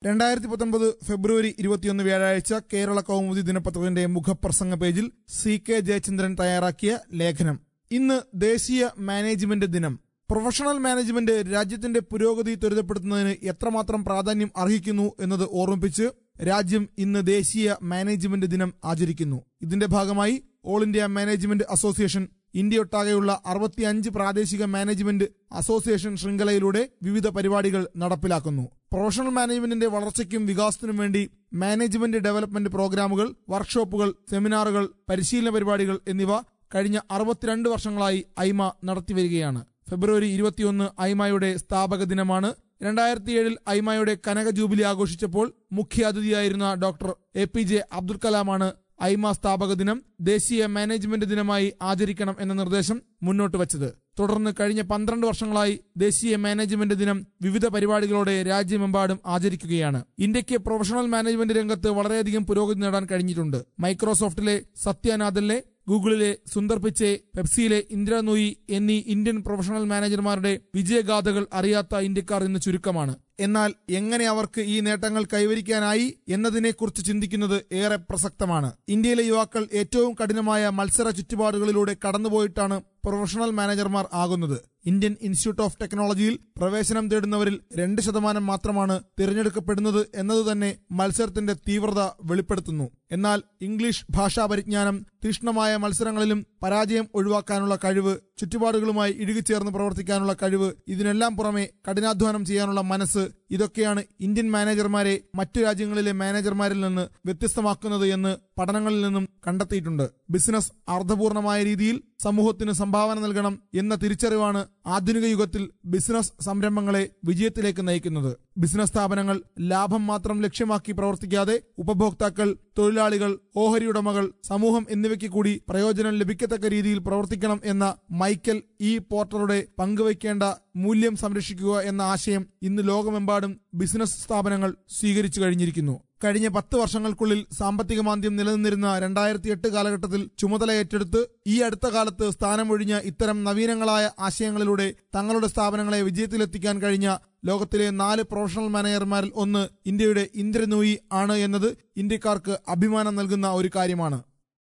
രണ്ടായിരത്തി പത്തൊൻപത് ഫെബ്രുവരി ഇരുപത്തിയൊന്ന് വ്യാഴാഴ്ച കേരള കൗമുദി ദിനപത്രത്തിന്റെ മുഖപ്രസംഗ പേജിൽ സി കെ ജയചന്ദ്രൻ തയ്യാറാക്കിയ ലേഖനം ഇന്ന് ദേശീയ മാനേജ്മെന്റ് ദിനം പ്രൊഫഷണൽ മാനേജ്മെന്റ് രാജ്യത്തിന്റെ പുരോഗതി ത്വരിതപ്പെടുത്തുന്നതിന് എത്രമാത്രം പ്രാധാന്യം അർഹിക്കുന്നു എന്നത് ഓർമ്മിപ്പിച്ച് രാജ്യം ഇന്ന് ദേശീയ മാനേജ്മെന്റ് ദിനം ആചരിക്കുന്നു ഇതിന്റെ ഭാഗമായി ഓൾ ഇന്ത്യ മാനേജ്മെന്റ് അസോസിയേഷൻ ഇന്ത്യയൊട്ടാകെയുള്ള അറുപത്തിയഞ്ച് പ്രാദേശിക മാനേജ്മെന്റ് അസോസിയേഷൻ ശൃംഖലയിലൂടെ വിവിധ പരിപാടികൾ നടപ്പിലാക്കുന്നു പ്രൊഫഷണൽ മാനേജ്മെന്റിന്റെ വളർച്ചയ്ക്കും വികാസത്തിനും വേണ്ടി മാനേജ്മെന്റ് ഡെവലപ്മെന്റ് പ്രോഗ്രാമുകൾ വർക്ക്ഷോപ്പുകൾ സെമിനാറുകൾ പരിശീലന പരിപാടികൾ എന്നിവ കഴിഞ്ഞ അറുപത്തിരണ്ട് വർഷങ്ങളായി ഐമ നടത്തിവരികയാണ് ഫെബ്രുവരി ഇരുപത്തിയൊന്ന് ഐമയുടെ സ്ഥാപക ദിനമാണ് രണ്ടായിരത്തി ഏഴിൽ ഐമയുടെ കനക ജൂബിലി ആഘോഷിച്ചപ്പോൾ മുഖ്യാതിഥിയായിരുന്ന doctor A P J Abdul കലാമാണ് ഐമ സ്ഥാപക ദിനം ദേശീയ മാനേജ്മെന്റ് ദിനമായി ആചരിക്കണം എന്ന നിർദ്ദേശം മുന്നോട്ട് വച്ചത് തുടർന്ന് കഴിഞ്ഞ പന്ത്രണ്ട് വർഷങ്ങളായി ദേശീയ മാനേജ്മെന്റ് ദിനം വിവിധ പരിപാടികളോടെ രാജ്യമെമ്പാടും ആചരിക്കുകയാണ് ഇന്ത്യക്ക് പ്രൊഫഷണൽ മാനേജ്മെന്റ് രംഗത്ത് വളരെയധികം പുരോഗതി നേടാൻ കഴിഞ്ഞിട്ടുണ്ട് മൈക്രോസോഫ്റ്റിലെ സത്യ നാദലിനെ ഗൂഗിളിലെ സുന്ദർ പിച്ചെ പെപ്സിയിലെ ഇന്ദിര നൂയി എന്നീ ഇന്ത്യൻ പ്രൊഫഷണൽ മാനേജർമാരുടെ വിജയഗാഥകൾ അറിയാത്ത ഇന്ത്യക്കാർ ഇന്ന് ചുരുക്കമാണ് എന്നാൽ എങ്ങനെ അവർക്ക് ഈ നേട്ടങ്ങൾ കൈവരിക്കാനായി എന്നതിനെക്കുറിച്ച് ചിന്തിക്കുന്നത് ഏറെ പ്രസക്തമാണ് ഇന്ത്യയിലെ യുവാക്കൾ ഏറ്റവും കഠിനമായ മത്സര ചുറ്റുപാടുകളിലൂടെ കടന്നുപോയിട്ടാണ് പ്രൊഫഷണൽ മാനേജർമാർ ആകുന്നത് ഇന്ത്യൻ ഇൻസ്റ്റിറ്റ്യൂട്ട് ഓഫ് ടെക്നോളജിയിൽ പ്രവേശനം തേടുന്നവരിൽ രണ്ട് ശതമാനം മാത്രമാണ് തിരഞ്ഞെടുക്കപ്പെടുന്നത് എന്നതുതന്നെ മത്സരത്തിന്റെ തീവ്രത വെളിപ്പെടുത്തുന്നു എന്നാൽ ഇംഗ്ലീഷ് ഭാഷാ പരിജ്ഞാനം തീക്ഷ്ണമായ മത്സരങ്ങളിലും പരാജയം ഒഴിവാക്കാനുള്ള കഴിവ് ചുറ്റുപാടുകളുമായി ഇഴുകിച്ചേർന്ന് പ്രവർത്തിക്കാനുള്ള കഴിവ് ഇതിനെല്ലാം പുറമെ കഠിനാധ്വാനം ചെയ്യാനുള്ള മനസ്സ് ഇതൊക്കെയാണ് ഇന്ത്യൻ മാനേജർമാരെ മറ്റു രാജ്യങ്ങളിലെ മാനേജർമാരിൽ നിന്ന് വ്യത്യസ്തമാക്കുന്നത് എന്ന് പഠനങ്ങളിൽ നിന്നും കണ്ടെത്തിയിട്ടുണ്ട് ബിസിനസ് അർത്ഥപൂർണമായ രീതിയിൽ സമൂഹത്തിന് സംഭാവന നൽകണം എന്ന തിരിച്ചറിവാണ് ആധുനിക യുഗത്തിൽ ബിസിനസ് സംരംഭങ്ങളെ വിജയത്തിലേക്ക് നയിക്കുന്നത് ബിസിനസ് സ്ഥാപനങ്ങൾ ലാഭം മാത്രം ലക്ഷ്യമാക്കി പ്രവർത്തിക്കാതെ ഉപഭോക്താക്കൾ തൊഴിലാളികൾ ഓഹരി ഉടമകൾ സമൂഹം എന്നിവയ്ക്ക് കൂടി പ്രയോജനം ലഭിക്കത്തക്ക രീതിയിൽ പ്രവർത്തിക്കണം എന്ന മൈക്കൽ ഇ പോർട്ടറുടെ പങ്കുവയ്ക്കേണ്ട മൂല്യം സംരക്ഷിക്കുക എന്ന ആശയം ഇന്ന് ലോകമെമ്പാടും ബിസിനസ് സ്ഥാപനങ്ങൾ സ്വീകരിച്ചു കഴിഞ്ഞിരിക്കുന്നു കഴിഞ്ഞ പത്ത് വർഷങ്ങൾക്കുള്ളിൽ സാമ്പത്തിക മാന്ദ്യം നിലനിന്നിരുന്ന രണ്ടായിരത്തി എട്ട് കാലഘട്ടത്തിൽ ചുമതല ഏറ്റെടുത്ത് ഈ അടുത്ത കാലത്ത് സ്ഥാനമൊഴിഞ്ഞ ഇത്തരം നവീനങ്ങളായ ആശയങ്ങളിലൂടെ തങ്ങളുടെ സ്ഥാപനങ്ങളെ വിജയത്തിലെത്തിക്കാൻ കഴിഞ്ഞ ലോകത്തിലെ നാല് പ്രൊഫഷണൽ മാനേജർമാരിൽ ഒന്ന് ഇന്ത്യയുടെ ഇന്ദ്രനൂയി ആണ് എന്നത് ഇന്ത്യക്കാർക്ക് അഭിമാനം നൽകുന്ന ഒരു കാര്യമാണ്